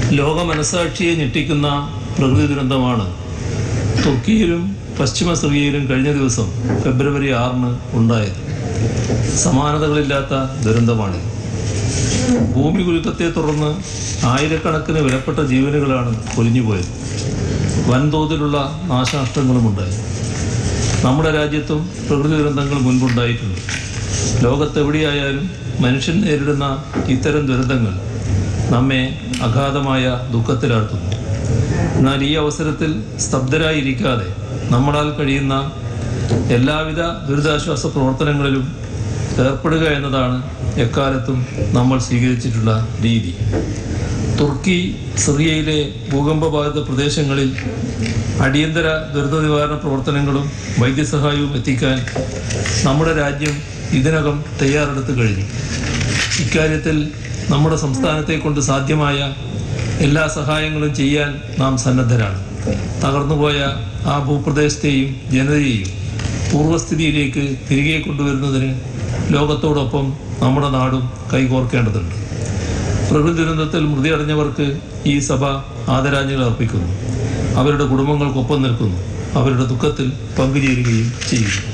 ലോക മനസാക്ഷിയെ ഞെട്ടിക്കുന്ന പ്രകൃതി ദുരന്തമാണ് തുർക്കിയിലും പശ്ചിമ സിറിയയിലും കഴിഞ്ഞ ദിവസം ഫെബ്രുവരി ആറിന് ഉണ്ടായത് സമാനതകളില്ലാത്ത ദുരന്തമാണിത് ഭൂമി കുലുക്കത്തെ തുടർന്ന് ആയിരക്കണക്കിന് വിലപ്പെട്ട ജീവനുകളാണ് പൊലിഞ്ഞുപോയത് വൻതോതിലുള്ള നാശനഷ്ടങ്ങളും ഉണ്ടായി നമ്മുടെ രാജ്യത്തും പ്രകൃതി ദുരന്തങ്ങൾ മുൻപുണ്ടായിട്ടുണ്ട് ലോകത്തെവിടെയായാലും മനുഷ്യൻ നേരിടുന്ന ഇത്തരം ദുരന്തങ്ങൾ നമ്മെ അഗാധമായ ദുഃഖത്തിലാഴ്ത്തുന്നു എന്നാൽ ഈ അവസരത്തിൽ സ്തബ്ധരായിരിക്കാതെ നമ്മളാൽ കഴിയുന്ന എല്ലാവിധ ദുരിതാശ്വാസ പ്രവർത്തനങ്ങളിലും ഏർപ്പെടുക എന്നതാണ് എക്കാലത്തും നമ്മൾ സ്വീകരിച്ചിട്ടുള്ള രീതി തുർക്കി സിറിയയിലെ ഭൂകമ്പബാധിത പ്രദേശങ്ങളിൽ അടിയന്തര ദുരിത നിവാരണ പ്രവർത്തനങ്ങളും വൈദ്യസഹായവും എത്തിക്കാൻ നമ്മുടെ രാജ്യം ഇതിനകം തയ്യാറെടുത്തു കഴിഞ്ഞു ഇക്കാര്യത്തിൽ നമ്മുടെ സംസ്ഥാനത്തെ കൊണ്ട് സാധ്യമായ എല്ലാ സഹായങ്ങളും ചെയ്യാൻ നാം സന്നദ്ധരാണ് തകർന്നുപോയ ആ ഭൂപ്രദേശത്തെയും ജനതയെയും പൂർവ്വസ്ഥിതിയിലേക്ക് തിരികെ കൊണ്ടുവരുന്നതിന് ലോകത്തോടൊപ്പം നമ്മുടെ നാടും കൈകോർക്കേണ്ടതുണ്ട് പ്രകൃതി ദുരന്തത്തിൽ മൃതിയടഞ്ഞവർക്ക് ഈ സഭ ആദരാഞ്ജലി അർപ്പിക്കുന്നു അവരുടെ കുടുംബങ്ങൾക്കൊപ്പം നിൽക്കുന്നു അവരുടെ ദുഃഖത്തിൽ പങ്കുചേരുകയും ചെയ്യുന്നു